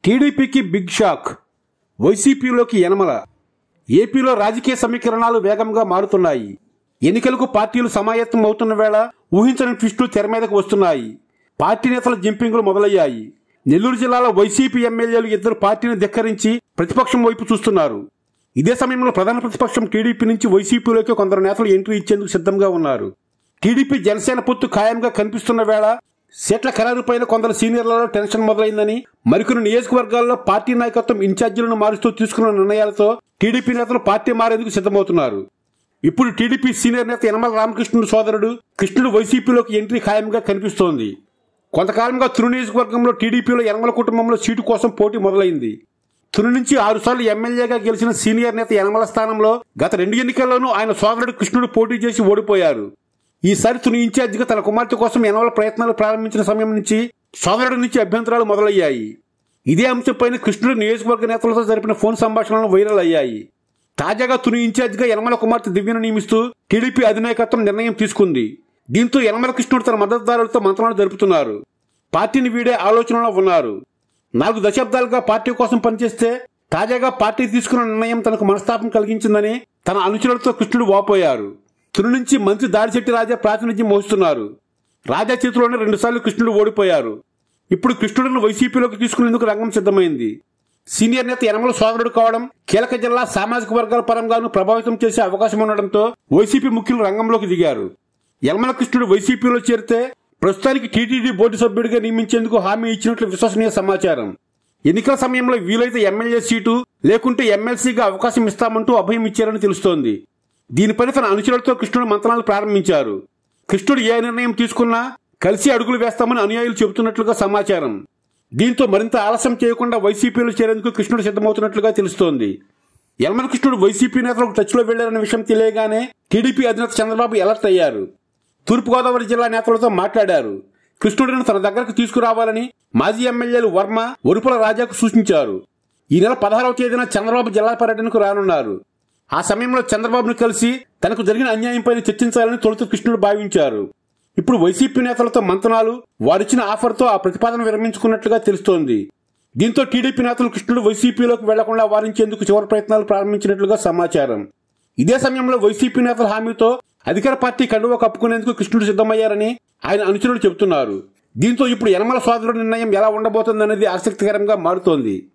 టీడీపీకి big shock వైసీపీలోకి యనమల ఏపీలో రాజకీయ సమీకరణాలు వేగంగా మారుతున్నాయి ఎన్నికలకు పార్టీలు సమాయత్తం అవుతున్న వేళ ఊహించని ట్విస్టులు తెర మీదకు వస్తున్నాయి పార్టీ నేతల జింపింగ్లు మొదలయ్యాయి నెల్లూరు జిల్లాలో వైసీపీ ఎమ్మెల్యేలు ఇద్దరు పార్టీని ధిక్కరించి ప్రతిపక్షం వైపు చూస్తున్నారు ఇదే సమయంలో ప్రధాన ప్రతిపక్షం టీడీపీ నుంచి వైసీపీలోకి కొందరు నేతలు ఎంట్రీ ఇచ్చేందుకు సిద్ధంగా ఉన్నారు టీడీపీ జనసేన పొత్తు ఖాయంగా కనిపిస్తున్న వేళ సీట్ల ఖరారుపైన కొందరు సీనియర్లలో టెన్షన్ మొదలైందని మరికొన్ని నియోజకవర్గాల్లో పార్టీ నాయకత్వం ఇన్ఛార్జీలను మారుస్తూ తీసుకున్న నిర్ణయాలతో టీడీపీ నేతలు పార్టీ మారేందుకు సిద్ధమవుతున్నారు ఇప్పుడు టీడీపీ సీనియర్ నేత యనమల రామకృష్ణుడు సోదరుడు కృష్ణుడు వైసీపీలోకి ఎంట్రీ ఖాయంగా కనిపిస్తోంది కొంతకాలంగా తురు నియోజకవర్గంలో టీడీపీలో యనమల కుటుంబంలో సీటు కోసం పోటీ మొదలైంది తుని నుంచి ఆరుసార్లు ఎమ్మెల్యేగా గెలిచిన సీనియర్ నేత యనమల స్థానంలో గత రెండు ఎన్నికల్లోనూ ఆయన సోదరుడు కృష్ణుడు పోటీ చేసి ఓడిపోయారు ఈసారి తుని ఇన్ఛార్జిగా తన కుమార్తె కోసం యనమల ప్రయత్నాలు ప్రారంభించిన సమయం నుంచి సోదరుడి నుంచి అభ్యంతరాలు మొదలయ్యాయి ఇదే అంశంపైన కృష్ణుడు నియోజకవర్గ నేతలతో జరిపిన ఫోన్ సంభాషణలు వైరల్ అయ్యాయి తాజాగా తుని ఇన్ఛార్జిగా యనమల కుమార్తె దివ్యను నియమిస్తూ టీడీపీ అధినాయకత్వం నిర్ణయం తీసుకుంది దీంతో యనమల కృష్ణుడు తన మద్దతుదారులతో మంత్రాలు జరుపుతున్నారు పార్టీని వీడే ఆలోచనలో ఉన్నారు నాలుగు దశాబ్దాలుగా పార్టీ కోసం పనిచేస్తే తాజాగా పార్టీ తీసుకున్న నిర్ణయం తనకు మనస్తాపం కలిగించిందని తన అనుచరులతో కృష్ణుడు వాపోయారు తుని నుంచి మంత్రి దాడిశెట్టి రాజా ప్రాతినిధ్యం వహిస్తున్నారు రాజా చేతిలోనే రెండుసార్లు కృష్ణుడు ఓడిపోయారు ఇప్పుడు కృష్ణుడిని వైసీపీలోకి తీసుకునేందుకు రంగం సిద్ధమైంది సీనియర్ నేత యనమల సోదరుడు కావడం కీలక జిల్లా సామాజిక వర్గాల పరంగాను ప్రభావితం చేసే అవకాశం ఉండడంతో వైసీపీ ముఖ్యులు రంగంలోకి దిగారు యనమల కృష్ణుడు వైసీపీలో చేరితే ప్రస్తుతానికి టీటీడీ బోర్డు సభ్యుడిగా నియమించేందుకు హామీ ఇచ్చినట్లు విశ్వసనీయ సమాచారం ఎన్నికల సమయంలో వీలైతే ఎమ్మెల్యే సీటు లేకుంటే ఎమ్మెల్సీగా అవకాశం ఇస్తామంటూ అభయం ఇచ్చారని తెలుస్తోంది దీనిపై తన అనుచరులతో కృష్ణుడు మంత్రాలు ప్రారంభించారు కృష్ణుడు ఏ నిర్ణయం తీసుకున్నా కలిసి అడుగులు వేస్తామని అనుయాయులు చెబుతున్నట్లుగా సమాచారం దీంతో మరింత ఆలస్యం చేయకుండా వైసీపీలో చేరేందుకు కృష్ణుడు సిద్ధమవుతున్నట్లుగా తెలుస్తోంది యలమల కృష్ణుడు వైసీపీ నేతలకు టచ్లో వెళ్లారన్న విషయం తెలియగానే టీడీపీ అధినేత చంద్రబాబు అలర్ట్ అయ్యారు తూర్పుగోదావరి జిల్లా నేతలతో మాట్లాడారు కృష్ణుడిని తన దగ్గరకు తీసుకురావాలని మాజీ ఎమ్మెల్యేలు వర్మ ఒరుపుల రాజాకు సూచించారు ఈ నెల పదహారవ తేదీన చంద్రబాబు జిల్లా పర్యటనకు రానున్నారు ఆ సమయంలో చంద్రబాబును కలిసి తనకు జరిగిన అన్యాయంపై చర్చించాలని తొలుత కృష్ణుడు భావించారు ఇప్పుడు వైసీపీ నేతలతో మంతనాలు వారిచ్చిన ఆఫర్తో ఆ ప్రతిపాదన విరమించుకున్నట్లుగా తెలుస్తోంది దీంతో టీడీపీ నేతలు కృష్ణుడు వైసీపీలోకి వెళ్లకుండా వారించేందుకు చివరి ప్రయత్నాలు ప్రారంభించినట్లుగా సమాచారం ఇదే సమయంలో వైసీపీ నేతల హామీతో అధికార పార్టీ కండువ కప్పుకునేందుకు కృష్ణుడు సిద్ధమయ్యారని ఆయన అనుచరులు చెబుతున్నారు దీంతో ఇప్పుడు యనమల సోదరుడు నిర్ణయం ఎలా ఉండబోతోందనేది ఆసక్తికరంగా మారుతోంది